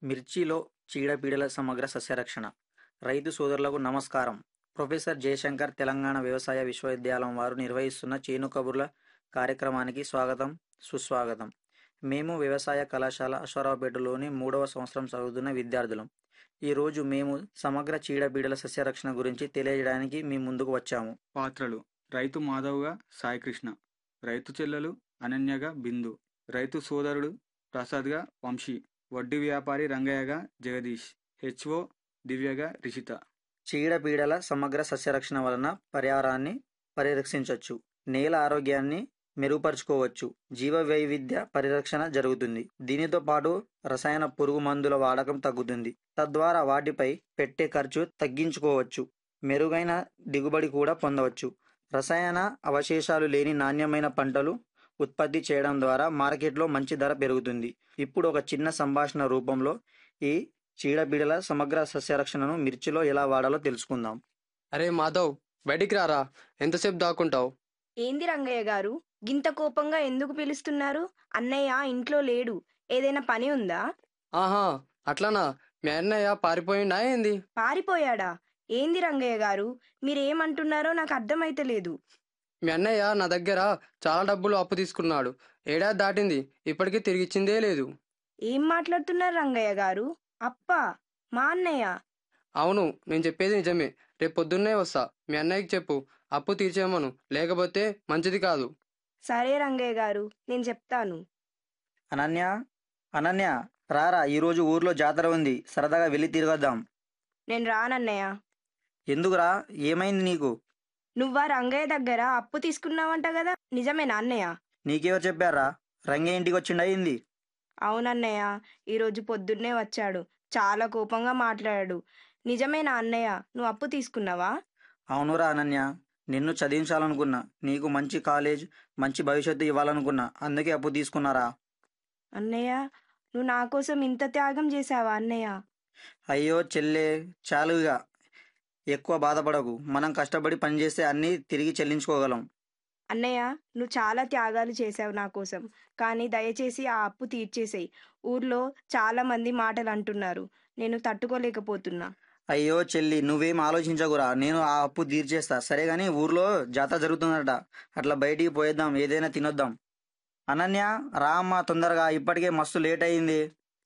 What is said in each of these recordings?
మిర్చిలో చీడపీడల సమగ్ర సస్యరక్షణ రైతు సోదరులకు నమస్కారం ప్రొఫెసర్ జయశంకర్ తెలంగాణ వ్యవసాయ విశ్వవిద్యాలయం వారు నిర్వహిస్తున్న చేను కబుర్ల కార్యక్రమానికి స్వాగతం సుస్వాగతం మేము వ్యవసాయ కళాశాల అశ్వరావుపేటలోని మూడవ సంవత్సరం చదువుతున్న విద్యార్థులం ఈరోజు మేము సమగ్ర చీడపీడల సస్యరక్షణ గురించి తెలియజేయడానికి మీ ముందుకు వచ్చాము పాత్రలు రైతు మాధవ్గా సాయికృష్ణ రైతు చెల్లెలు అనన్యగా బిందు రైతు సోదరుడు ప్రసాద్గా వంశీ వడ్డీ వ్యాపారి రంగయ్యగా జగదీష్ హెచ్ఓ దివ్యగా రిషిత చీడపీడల సమగ్ర సస్యరక్షణ వలన పర్యావరణాన్ని పరిరక్షించవచ్చు నేల ఆరోగ్యాన్ని మెరుగుపరుచుకోవచ్చు జీవ వైవిధ్య పరిరక్షణ జరుగుతుంది దీనితో పాటు రసాయన పురుగు మందుల వాడకం తగ్గుతుంది తద్వారా వాటిపై పెట్టే ఖర్చు తగ్గించుకోవచ్చు మెరుగైన దిగుబడి కూడా పొందవచ్చు రసాయన అవశేషాలు లేని నాణ్యమైన పంటలు ఉత్పత్తి చేయడం ద్వారా మార్కెట్లో మంచి ధర పెరుగుతుంది ఇప్పుడు ఒక చిన్న సంభాషణ రూపంలో ఈ చీడపీడల సమగ్ర సస్యరక్షణను మిర్చిలో ఎలా వాడాలో తెలుసుకుందాం అరే మాధవ్ బయటికి రారా ఎంతసేపు దాక్కుంటావు ఏంది రంగయ్య గారు గింత కోపంగా ఎందుకు పిలుస్తున్నారు అన్నయ్య ఇంట్లో లేడు ఏదైనా పని ఉందా ఆహా అట్లానా మీ అన్నయ్య పారిపోయిండా ఏంది పారిపోయాడా ఏంది రంగయ్య గారు మీరేమంటున్నారో నాకు అర్థమైతలేదు మీ అన్నయ్య నా దగ్గర చాలా డబ్బులు అప్పు తీసుకున్నాడు ఏడాది దాటింది ఇప్పటికీ తిరిగిచ్చిందే లేదు ఏం మాట్లాడుతున్నారు రంగయ్య గారు అప్పా మా అన్నయ్య అవును నేను చెప్పేది నిజమే రేపు పొద్దున్నే వస్తా మీ అన్నయ్యకి చెప్పు అప్పు తీర్చేయమను లేకపోతే మంచిది కాదు సరే రంగయ్య గారు నేను చెప్తాను అనన్య అనన్య రారా ఈరోజు ఊర్లో జాతర ఉంది సరదాగా వెళ్ళి తిరగొద్దాం నేను రానన్నయ్య ఎందుకురా ఏమైంది నీకు నువ్వా రంగయ్య దగ్గర అప్పు తీసుకున్నావంట కదా నిజమేనా అన్నయ్య నీకెవరు చెప్పారా రంగయ్య ఇంటికి వచ్చిండయింది అవునన్నయ్య ఈరోజు పొద్దున్నే వచ్చాడు చాలా కోపంగా మాట్లాడాడు నిజమేనా అన్నయ్య నువ్వు అప్పు తీసుకున్నావా అవునురా అనన్య నిన్ను చదివించాలనుకున్నా నీకు మంచి కాలేజ్ మంచి భవిష్యత్తు ఇవ్వాలనుకున్నా అందుకే అప్పు తీసుకున్నారా అన్నయ్య నువ్వు నా కోసం ఇంత త్యాగం చేశావా అన్నయ్య అయ్యో చెల్లే చాలుగా ఎక్కువ బాధపడకు మనం కష్టపడి పనిచేస్తే అన్నీ తిరిగి చెల్లించుకోగలం అన్నయ్య నువ్వు చాలా త్యాగాలు చేశావు నా కోసం కానీ దయచేసి ఆ అప్పు తీర్చేసేయి ఊర్లో చాలా మంది మాటలు అంటున్నారు నేను తట్టుకోలేకపోతున్నా అయ్యో చెల్లి నువ్వేం ఆలోచించకురా నేను ఆ అప్పు తీర్చేస్తా సరే గాని ఊర్లో జాతర జరుగుతుందట అట్లా బయటికి పోయేద్దాం ఏదైనా తినొద్దాం అనన్య రా అమ్మా తొందరగా ఇప్పటికే మస్తు లేట్ అయింది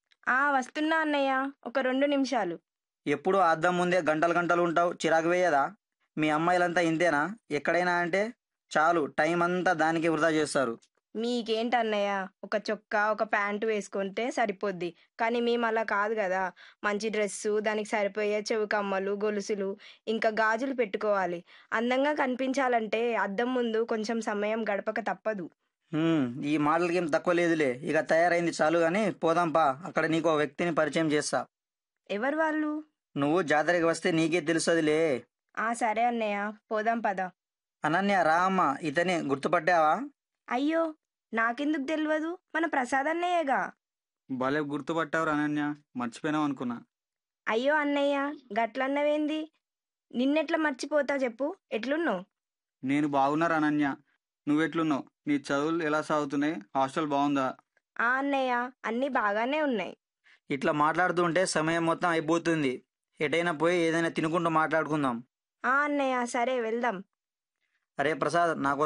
ఆ వస్తున్నా అన్నయ్య ఒక రెండు నిమిషాలు ఎప్పుడు అద్దం ముందే గంటలు గంటలు ఉంటావు చిరాకు వేయదా మీ అమ్మాయిలంతా ఇంతేనా ఎక్కడైనా అంటే చాలు టైం అంతా దానికి వృధా చేస్తారు మీకేంటి అన్నయ్య ఒక చొక్కా ఒక ప్యాంటు వేసుకుంటే సరిపోద్ది కానీ మేము అలా కాదు కదా మంచి డ్రెస్సు దానికి సరిపోయే చెవి కమ్మలు గొలుసులు ఇంకా గాజులు పెట్టుకోవాలి అందంగా కనిపించాలంటే అద్దం ముందు కొంచెం సమయం గడపక తప్పదు హ్మ్, ఈ మాటలకి ఏం తక్కువ లేదులే ఇక తయారైంది చాలు గాని పోదాంపా అక్కడ నీకు ఓ వ్యక్తిని పరిచయం చేస్తా ఎవరు వాళ్ళు నువ్వు జాతరకి వస్తే నీకే తెలుస్తుందిలే ఆ సరే అన్నయ్య పోదాం పద అనన్య రా అమ్మ ఇతనే గుర్తుపట్టావా అయ్యో నాకెందుకు తెలియదు మన ప్రసాద్ అన్నయ్యగా భలే గుర్తుపట్టావు అనన్య మర్చిపోయినావు అనుకున్నా అయ్యో అన్నయ్య గట్లన్నవేంది నిన్నెట్లా మర్చిపోతా చెప్పు ఎట్లున్నావు నేను బాగున్నారు అనన్య నువ్వెట్లున్నావు నీ చదువులు ఎలా సాగుతున్నాయి హాస్టల్ బాగుందా ఆ అన్నయ్య అన్నీ బాగానే ఉన్నాయి ఇట్లా మాట్లాడుతూ ఉంటే సమయం మొత్తం అయిపోతుంది ఎటైనా పోయి ఏదైనా తినుకుంటూ మాట్లాడుకుందాం ఆ అన్నయ్య సరే వెళ్దాం అరే ప్రసాద్ నాకు